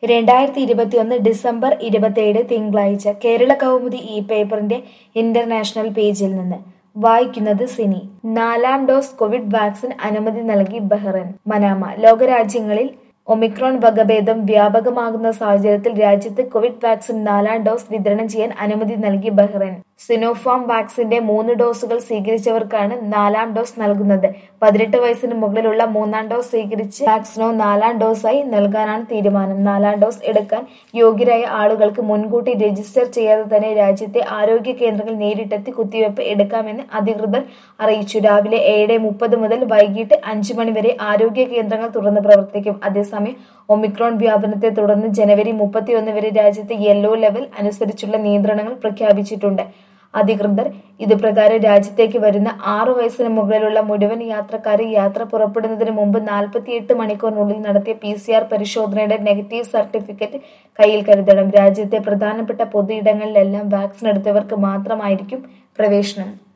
രണ്ടായിരത്തി ഇരുപത്തിയൊന്ന് ഡിസംബർ ഇരുപത്തിയേഴ് തിങ്കളാഴ്ച കേരള കൗമുദി ഈ പേപ്പറിന്റെ ഇന്റർനാഷണൽ പേജിൽ നിന്ന് വായിക്കുന്നത് സിനി നാലാം ഡോസ് കോവിഡ് വാക്സിൻ അനുമതി നൽകി ബഹ്റൈൻ മനാമ ലോകരാജ്യങ്ങളിൽ ഒമിക്രോൺ വകഭേദം വ്യാപകമാകുന്ന സാഹചര്യത്തിൽ രാജ്യത്ത് കോവിഡ് വാക്സിൻ നാലാം ഡോസ് വിതരണം ചെയ്യാൻ അനുമതി നൽകി ബഹ്റൈൻ സിനോഫാം വാക്സിന്റെ മൂന്ന് ഡോസുകൾ സ്വീകരിച്ചവർക്കാണ് നാലാം ഡോസ് നൽകുന്നത് പതിനെട്ട് വയസ്സിന് മുകളിലുള്ള മൂന്നാം ഡോസ് സ്വീകരിച്ച് വാക്സിനോ നാലാം ഡോസായി നൽകാനാണ് തീരുമാനം നാലാം ഡോസ് എടുക്കാൻ യോഗ്യരായ ആളുകൾക്ക് മുൻകൂട്ടി രജിസ്റ്റർ ചെയ്യാതെ തന്നെ രാജ്യത്തെ ആരോഗ്യ കേന്ദ്രങ്ങൾ നേരിട്ടെത്തി കുത്തിവയ്പ് എടുക്കാമെന്ന് അധികൃതർ അറിയിച്ചു രാവിലെ ഏഴ് മുപ്പത് മുതൽ വൈകിട്ട് അഞ്ച് മണി വരെ ആരോഗ്യ കേന്ദ്രങ്ങൾ തുറന്ന് പ്രവർത്തിക്കും അതേസമയം ഒമിക്രോൺ വ്യാപനത്തെ തുടർന്ന് ജനുവരി മുപ്പത്തിയൊന്ന് വരെ രാജ്യത്ത് യെല്ലോ ലെവൽ അനുസരിച്ചുള്ള നിയന്ത്രണങ്ങൾ പ്രഖ്യാപിച്ചിട്ടുണ്ട് അധികൃതർ ഇതുപ്രകാരം രാജ്യത്തേക്ക് വരുന്ന ആറു വയസ്സിന് മുകളിലുള്ള മുഴുവൻ യാത്രക്കാരെ യാത്ര പുറപ്പെടുന്നതിന് മുമ്പ് നാൽപ്പത്തിയെട്ട് മണിക്കൂറിനുള്ളിൽ നടത്തിയ പി സി ആർ പരിശോധനയുടെ നെഗറ്റീവ് സർട്ടിഫിക്കറ്റ് കയ്യിൽ കരുതണം രാജ്യത്തെ പ്രധാനപ്പെട്ട പൊതുയിടങ്ങളിലെല്ലാം വാക്സിൻ എടുത്തവർക്ക് മാത്രമായിരിക്കും പ്രവേശനം